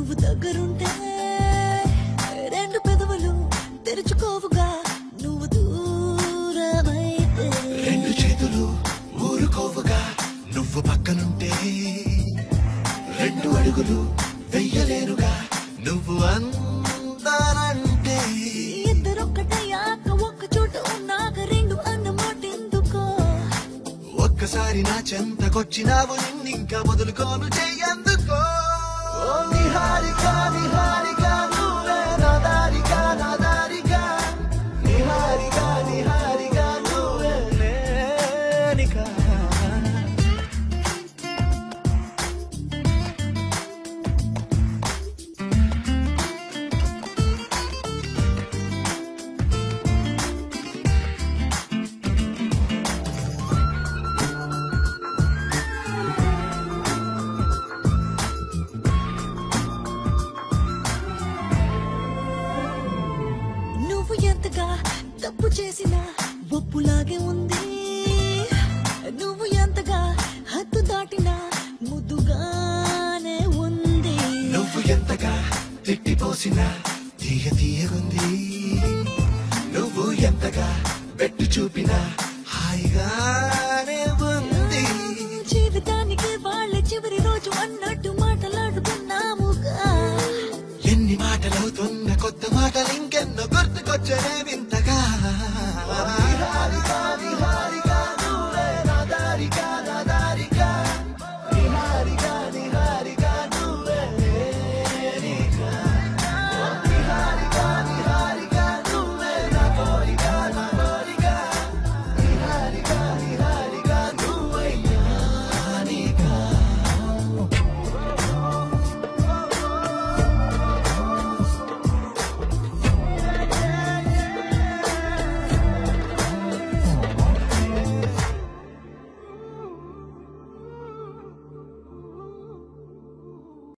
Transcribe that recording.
నువ్వు దగ్గరుంటే రెండు పెదవులు తెరుచుకోవుగా నువ్వు దూరమైతే రెండు చేతులు ఊరుకోవుగా నువ్వు పక్కనుంటే రెండు అడుగులు వెయ్యలేనుగా నువ్వు అందానంటే ఇద్దరొక్కటయ్యాక ఒక్క చోట ఉన్నాక రెండు అన్న మాట ఎందుకో ఒక్కసారి నా చెంతకొచ్చినావు నిన్నింకా మొదలుకోను చెయ్యందుకో ఓ నిహారిక నిహారిక నువ్వే నా దారిక నా దారిక నిహారిక నిహారిక నువ్వే నేనిక నువ్వు ఎంతగా తప్పు చేసినా ఒప్పులాగే ఉంది నువ్వు ఎంతగా హద్దు దాటినా ముద్దుగానే ఉంది నువ్వు ఎంతగా తిట్టిపోసినా తీయ తీయగుంది నువ్వు ఎంతగా పెట్టు చూపినా హాయిగానే ఉంది జీవితానికి వాళ్ళ చివరి రోజు అన్నట్టు మాటలాడుకున్నాముగా ఎన్ని మాటలవుతున్న కొత్త